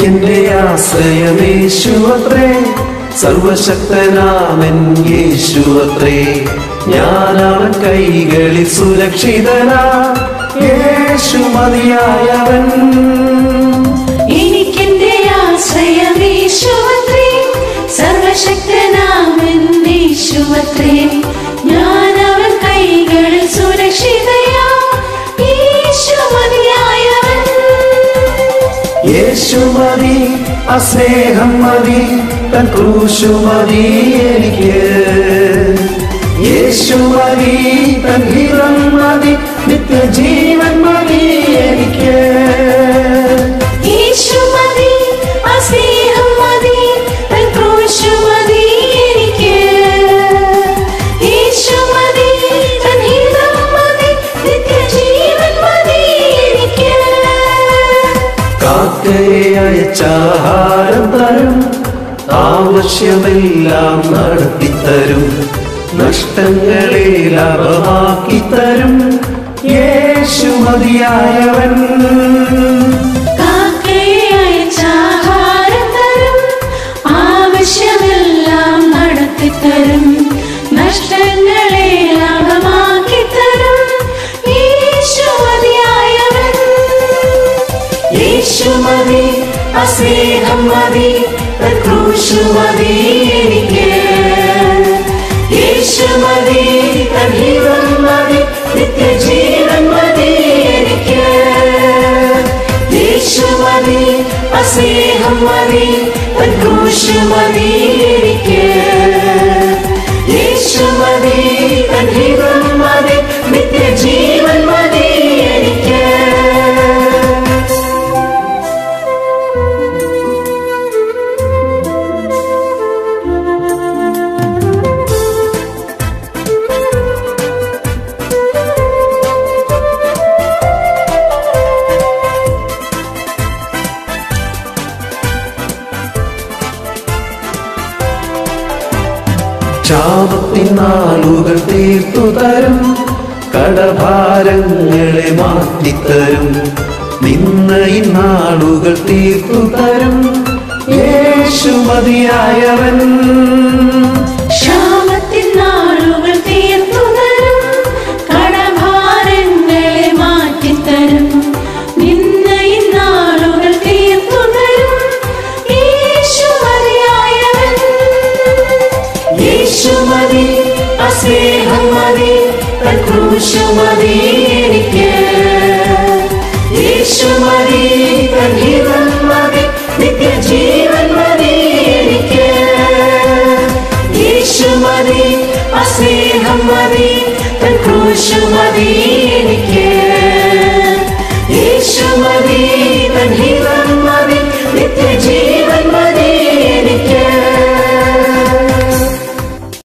എനിക്കെന്റെ ആശ്രയമേശുവത്രേ സർവശക്തനാമൻ യേശുവത്രേ ഞാൻ അവൻ കൈകളിൽ സുരക്ഷിതനാ യേശു മതിയായവൻ എനിക്കെന്റെ ആശ്രയമേശുവത്രേ സർവശക്തനാമൻ യേശുവത്രേ ഞാൻ അവൻ കൈകളിൽ സുരക്ഷിതയാ യേശു മതിയായവൻ യേശു മതി ആ സ്നേഹം മതി തൻ ക്രൂശു മതി എനിക്ക് യേശു മതി തൻ ഹിതം മതി നിത്യജീവൻ മതി എനിക്ക് യേശു മതി ആ സ്നേഹം മതി തൻ ക്രൂശ് മതി എനിക്ക് യേശു മതി തൻ ഹിതം മതി നിത്യജീവൻ മതി എനിക്ക് കാക്കയെ അയച്ചാഹാരം തരും ആവശ്യമെല്ലാം നടത്തിത്തരും നഷ്ടങ്ങളെ ലാഭമാക്കി തരും യേശു മതിയായവൻ കാക്കയെ അയച്ചാഹാരം തരും ആവശ്യമെല്ലാം നടത്തിത്തരും നഷ്ടങ്ങളെ ലാഭമാക്കി തരും യേശു മതിയായവൻ യേശു മതി ആ സ്നേഹം മതി തൻ ക്രൂശു മതി എനിക്ക് യേശു മതി തൻ ഹിതം മതി നിത്യജീവൻ മതി എനിക്ക് യേശു മതി ആ സ്നേഹം മതി തൻ ക്രൂശു മതി എനിക്ക് യേശു മതി തൻ ഹിതം മതി നിത്യജീവൻ മതി എനിക്ക് ശാപത്തിനാളുകൾ തീർത്തു തരും കടഭാരങ്ങളെ മാറ്റിത്തരും നിന്ന ഇന്നാളുകൾ തീർത്തു തരും യേശു മതിയായവൻ ക്ഷാമത്തിൻ നാളുകൾ തീർത്തു തരും കടഭാരങ്ങളെ മാറ്റിത്തരും നിന്ന ഇന്നാളുകൾ തീർത്തു തരും യേശു മതിയായവൻ യേശു മതി ആ സ്നേഹം മതി തൻ ക്രൂശു മതി എനിക്ക് യേശു മതി തൻ ഹിതം മതി നിത്യജീവൻ മതി എനിക്ക് യേശു മതി ആ സ്നേഹം മതി തൻ ക്രൂശു മതി എനിക്ക്